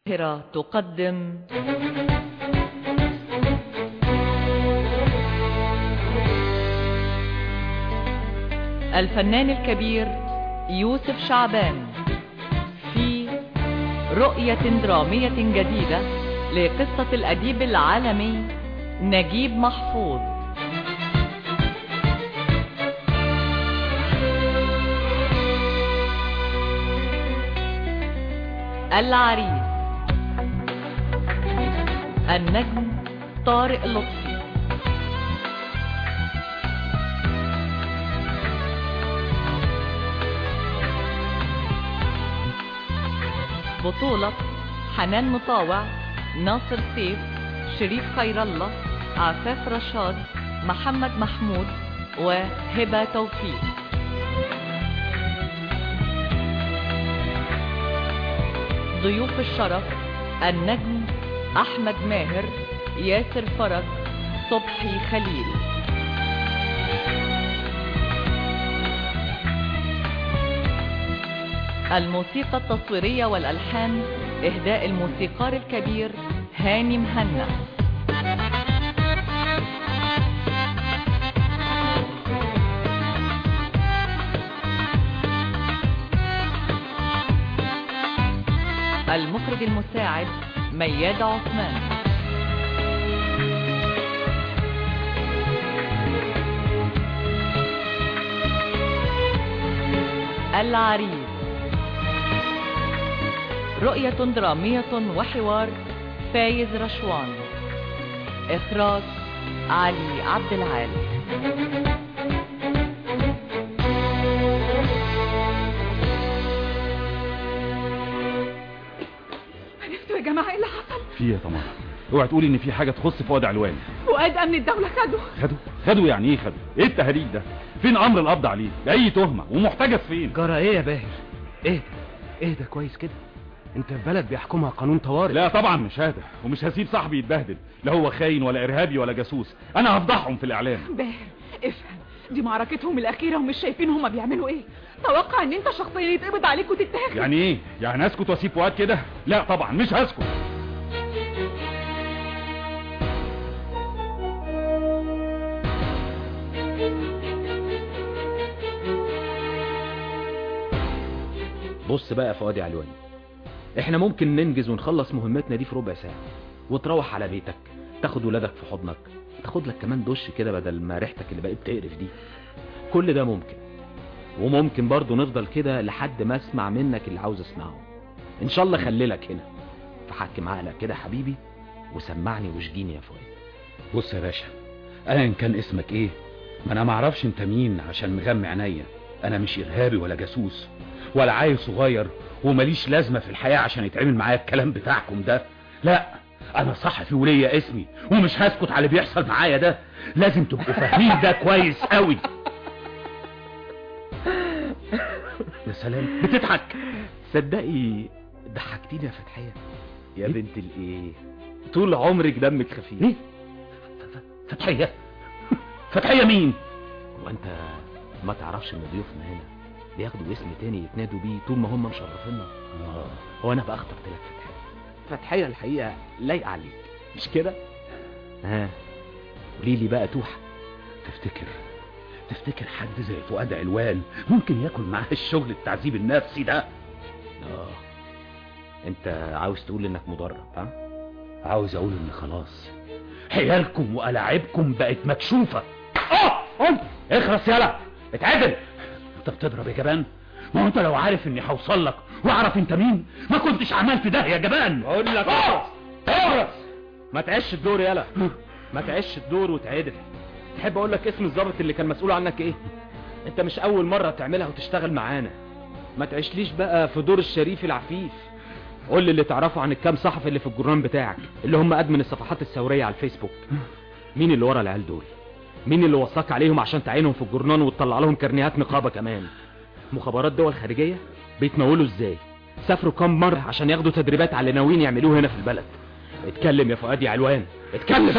القاهرة تقدم الفنان الكبير يوسف شعبان في رؤية درامية جديدة لقصة الأديب العالمي نجيب محفوظ العريس النجم طارق لطفي بطولة حنان مطاوع ناصر سيف شريف خير الله عفاف رشاد محمد محمود وهبة توفيق ضيوف الشرف النجم أحمد ماهر ياسر فرج صبحي خليل الموسيقى التصويرية والألحان إهداء الموسيقار الكبير هاني مهنا المخرج المساعد مياد عثمان العريس رؤية درامية وحوار فايز رشوان إخراج علي عبد العال عرفتوا يا جماعة ايه اللي حصل؟ في يا تمام اوعى تقولي ان في حاجه تخص فؤاد علوان فؤاد امن الدولة خده خدوا خدوا يعني ايه خدوا ايه التهريج ده فين امر القبض عليه باي تهمه ومحتجز فين جرى ايه يا باهر ايه ايه ده كويس كده انت في بلد بيحكمها قانون طوارئ لا طبعا مش هذا ومش هسيب صاحبي يتبهدل لا هو خاين ولا ارهابي ولا جاسوس انا هفضحهم في الاعلام باهر افهم دي معركتهم الأخيرة ومش شايفين هما بيعملوا ايه توقع ان انت شخصيا يتقبض عليك وتتاخد يعني ايه يعني اسكت واسيب فؤاد كده لا طبعا مش هسكت بص بقى يا فؤاد يا علواني احنا ممكن ننجز ونخلص مهمتنا دي في ربع ساعة وتروح على بيتك تاخد ولادك في حضنك تاخد لك كمان دش كده بدل ما ريحتك اللي بقت تقرف دي كل ده ممكن وممكن برضو نفضل كده لحد ما اسمع منك اللي عاوز اسمعه ان شاء الله خليلك هنا فحكم عقلك كده يا حبيبي وسمعني واشجيني يا فؤاد بص يا باشا انا ان كان اسمك ايه ما انا معرفش انت مين عشان مغمي عينيا انا مش ارهابي ولا جاسوس ولا عيل صغير ومليش لازمة في الحياة عشان يتعمل معايا الكلام بتاعكم ده لا انا صحفي وليا اسمي ومش هسكت على اللي بيحصل معايا ده لازم تبقوا فاهمين ده كويس قوي يا سلام بتضحك صدقي ضحكتيني يا فتحية يا بنت الايه طول عمرك دمك خفيف ايه فتحية فتحية مين هو انت ما تعرفش ان ضيوفنا هنا بياخدوا اسم تاني يتنادوا بيه طول ما هم مشرفيننا هو انا بقى اخترت لك فتحية فتحية الحقيقة لايقة عليك مش كده ها قولي لي بقى توحة تفتكر تفتكر حد زي فؤاد علوان ممكن ياكل معاه الشغل التعذيب النفسي ده اه انت عاوز تقول انك مدرب ها عاوز اقول ان خلاص حيالكم وألاعبكم بقت مكشوفة اه قلت اخرس يلا اتعدل انت بتضرب يا جبان ما هو انت لو عارف اني هوصل لك واعرف انت مين ما كنتش عملت ده يا جبان اقول لك اخرس اخرس ما تعيش الدور يلا ما تعيش الدور وتعدل تحب اقول لك اسم الضابط اللي كان مسؤول عنك ايه انت مش اول مرة تعملها وتشتغل معانا ما تعيشليش بقى في دور الشريف العفيف قول لي اللي تعرفه عن الكام صحفي اللي في الجرنان بتاعك اللي هم ادمن الصفحات الثورية على الفيسبوك مين اللي ورا العيال دول مين اللي وصاك عليهم عشان تعينهم في الجرنان وتطلع لهم كرنيهات نقابة كمان مخابرات دول خارجية بيتمولوا ازاي سافروا كام مرة عشان ياخدوا تدريبات على اللي ناويين يعملوه هنا في البلد اتكلم يا فؤاد يا علوان اتكلم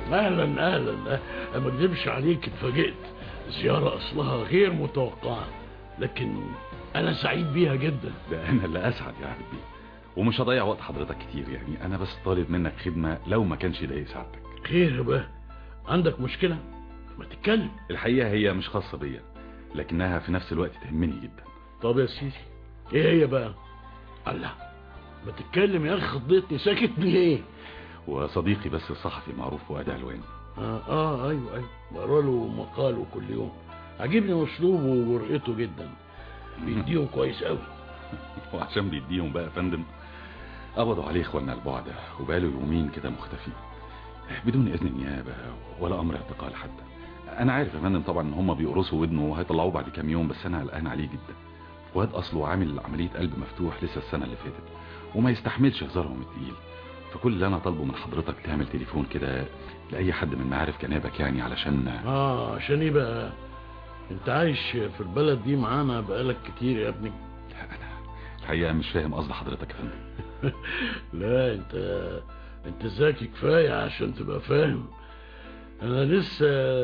اهلا اهلا ما اكذبش عليك اتفاجئت زيارة اصلها غير متوقعة لكن انا سعيد بيها جدا ده انا اللي اسعد يا عبد بيه ومش هضيع وقت حضرتك كتير يعني انا بس طالب منك خدمة لو ما كانش ده سعادتك خير بقى عندك مشكلة ما تتكلم الحقيقة هي مش خاصة بيا لكنها في نفس الوقت تهمني جدا طب يا سيدي ايه هي بقى الله ما تتكلم يا اخي خضيتني ساكت ليه وصديقي بس الصحفي المعروف فؤاد علوان آه, اه ايوه ايوه بقرا له مقاله كل يوم عجبني اسلوبه وورقته جدا بيديهم كويس قوي وعشان بيديهم بقى يا فندم قبضوا عليه اخواننا البعدة وبقاله يومين كده مختفي بدون اذن النيابة ولا امر اعتقال حتى انا عارف يا فندم طبعا ان هم بيقرصوا ودنه وهيطلعوه بعد كام يوم بس انا قلقان عليه جدا فؤاد اصله عامل عملية قلب مفتوح لسه السنة اللي فاتت وما يستحملش هزارهم التقيل فكل اللي انا طالبه من حضرتك تعمل تليفون كده لاي حد من معارف جنابك يعني علشان اه عشان ايه بقى انت عايش في البلد دي معانا بقالك كتير يا ابني لا انا الحقيقة مش فاهم قصد حضرتك يا فندم لا انت انت ذكي كفاية عشان تبقى فاهم انا لسه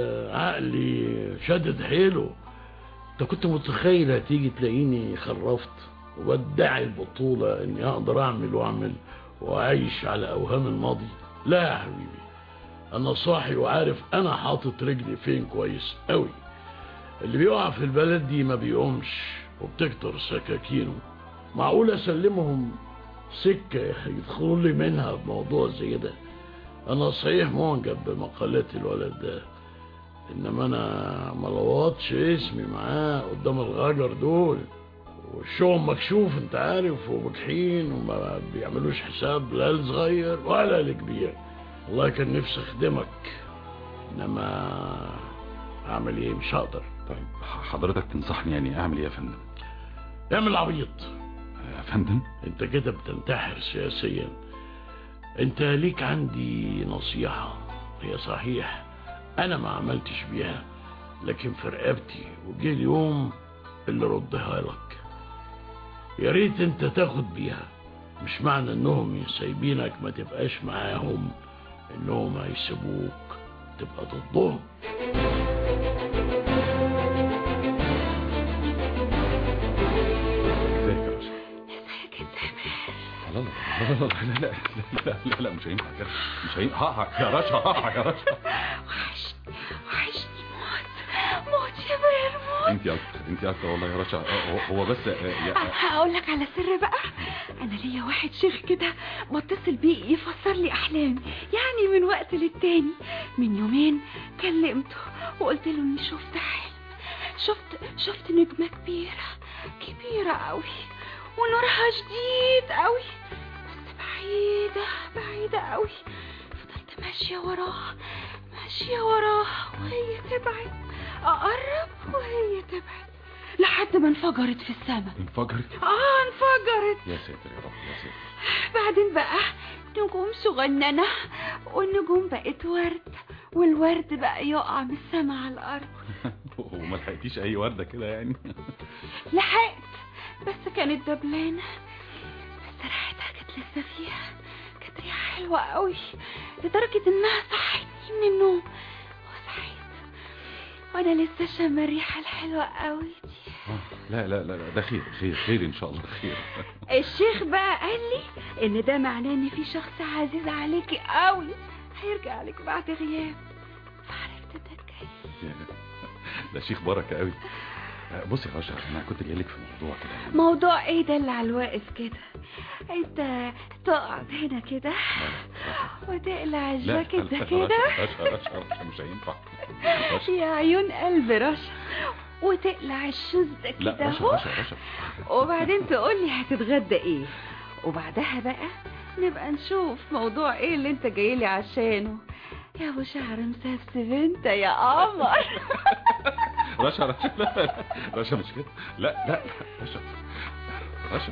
عقلي شدد حيله انت كنت متخيل هتيجي تلاقيني خرفت وبدعي البطولة اني اقدر اعمل واعمل واعيش على اوهام الماضي لا يا حبيبي انا صاحي وعارف انا حاطط رجلي فين كويس قوي اللي بيقع في البلد دي ما بيقومش وبتكتر سكاكينه معقول اسلمهم سكة يدخلوا لي منها بموضوع زي ده انا صحيح معجب بمقالات الولد ده انما انا ما لوطش اسمي معاه قدام الغجر دول وشهم مكشوف انت عارف وبجحين وما بيعملوش حساب لا الصغير ولا الكبير والله كان نفسي اخدمك انما اعمل ايه مش هقدر طيب حضرتك تنصحني يعني اعمل ايه يا فندم اعمل عبيط يا فندم انت كده بتنتحر سياسيا انت ليك عندي نصيحة هي صحيح انا ما عملتش بيها لكن في رقبتي وجه اليوم اللي ردها لك يا ريت انت تاخد بيها مش معنى انهم سايبينك ما تبقاش معاهم انهم هيسيبوك تبقى ضدهم ازيك يا رشا لا لا لا لا لا لا لا لا مش هينفع كده مش هينفع يا رشا يا رشا وحشني وحشني موت موت يا بير موت انت اكتر انت اكتر والله يا رشا هو- هو بس يا- هقول لك على سر بقى انا ليا واحد شيخ كده بتصل بيه يفسر لي احلامي يعني من وقت للتاني من يومين كلمته وقلت له اني شفت حلم شفت شفت نجمة كبيرة كبيرة قوي ونورها شديد قوي بس بعيدة بعيدة قوي فضلت ماشية وراها ماشية وراها وهي تبعد أقرب وهي تبعد لحد ما انفجرت في السماء انفجرت اه انفجرت يا ساتر يا رب يا ساتر بعدين بقى نجوم صغننة والنجوم بقت ورد والورد بقى يقع من السما على الأرض وما لحقتيش اي ورده كده يعني لحقت بس كانت دبلانة بس ريحتها كانت لسه فيها كانت ريحة حلوة قوي لدرجة انها صحتني من النوم وصحيت وانا لسه شامة الريحة الحلوة قوي دي لا لا لا لا ده خير خير خير ان شاء الله خير الشيخ بقى قال لي ان ده معناه ان في شخص عزيز عليكي قوي هيرجع لك بعد غياب فعرفت انك جاي ده شيخ بركه قوي بصي يا رشا انا كنت جاي لك في موضوع كده يعني. موضوع ايه ده اللي على الواقف كده انت تقعد هنا كده وتقلع لا الجاكيت ده لا، كده رشا رشا رشا رشا مش هينفع رشا يا عيون قلب رشا وتقلع الشوز ده لا كده رشا اهو رشا رشا وبعدين تقولي هتتغدى ايه وبعدها بقى نبقى نشوف موضوع ايه اللي انت جايلي عشانه يا ابو شعر مسفسف انت يا قمر رشا رشا لا لا رشا مش كده لا لا رشا رشا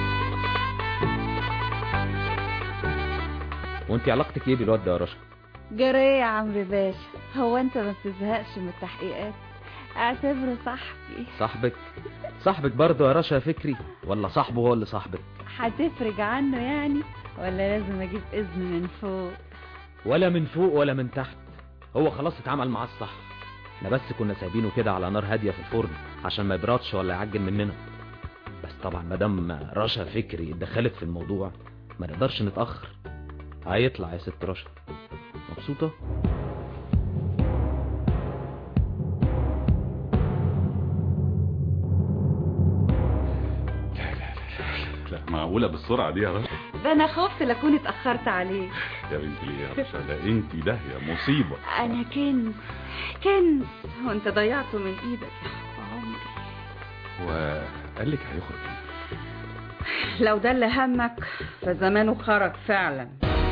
وانت علاقتك ايه بالواد ده يا رشا جري يا عمرو باشا هو انت ما بتزهقش من التحقيقات اعتبره صاحبي صاحبك صاحبك برضه يا رشا فكري ولا صاحبه هو اللي صاحبك هتفرج عنه يعني ولا لازم اجيب اذن من فوق ولا من فوق ولا من تحت هو خلاص اتعمل معاه الصح احنا بس كنا سايبينه كده على نار هاديه في الفرن عشان ما يبردش ولا يعجن مننا بس طبعا مادام رشا فكري اتدخلت في الموضوع ما نقدرش نتاخر هيطلع يا ست رشا مبسوطه لا معقولة بالسرعة دي يا رشا ده انا خفت لاكون اتاخرت عليه يا بنت ليه يا رشا ده انت داهية مصيبة انا كنز كنز وانت ضيعته من ايدك يا عمري وقال لك هيخرج لو ده اللي همك فزمانه خرج فعلا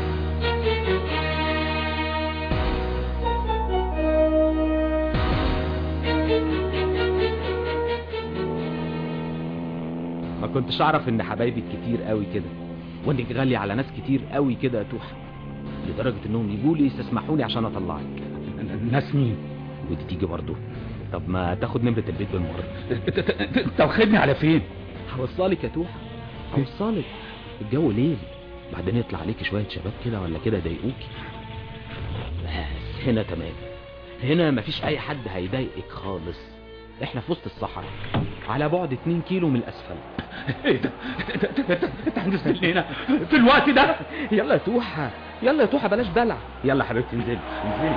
ما كنتش اعرف ان حبايبك كتير قوي كده وانك غالية على ناس كتير قوي كده يا توحة لدرجة انهم يجوا لي يستسمحوني عشان اطلعك الناس مين ودي تيجي برضه طب ما تاخد نمرة البيت بالمرة انت واخدني على فين هوصلك يا توحة هوصلك الجو ليل بعدين يطلع عليك شوية شباب كده ولا كده يضايقوكي بس هنا تمام هنا مفيش اي حد هيضايقك خالص احنا في وسط الصحراء على بعد 2 كيلو من الاسفل ايه ده انت- انت- انت- انت هتنزل هنا في الوقت ده يلا يا توحة يلا يا توحة بلاش دلع يلا حبيبتي انزلي انزلي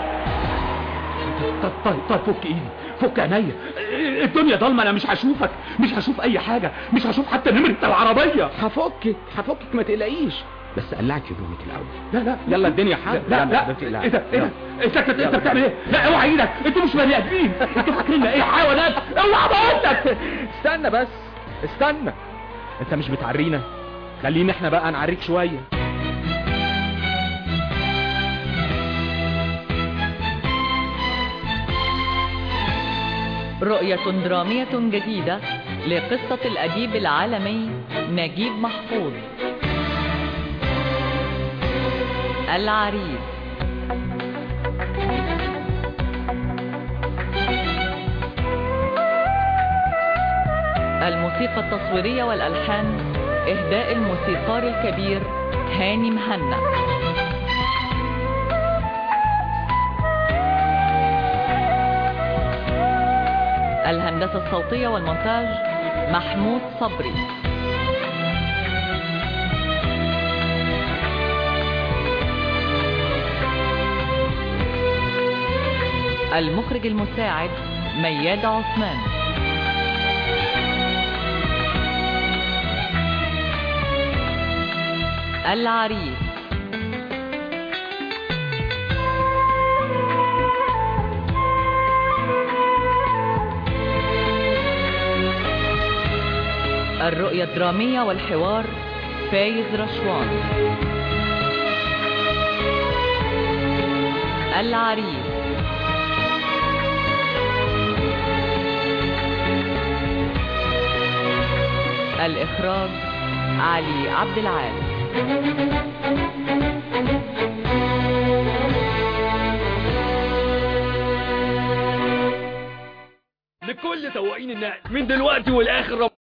طيب طيب طيب فك ايدي فك عينيا الدنيا ضلمه انا مش هشوفك مش هشوف اي حاجه مش هشوف حتى نمره العربيه هفكك هفكك ما تقلقيش بس قلعك هدومك الاول لا لا يلا الدنيا حر لا يلا لا حبيبتي، ايه ده ايه ده انت انت يلا. انت بتعمل ايه لا اوعى ايدك انتوا مش بني ادمين انتوا فاكرين ايه حيوانات اوعى بقول لك استنى بس استنى انت مش بتعرينا خلينا احنا بقى نعريك شوية رؤية درامية جديدة لقصة الأديب العالمي نجيب محفوظ العريس الموسيقى التصويرية والألحان إهداء الموسيقار الكبير هاني مهنا الهندسة الصوتية والمونتاج محمود صبري المخرج المساعد مياد عثمان العريس الرؤية الدرامية والحوار فايز رشوان العريس الإخراج علي عبد العال لكل سواقين النقل من دلوقتي والاخر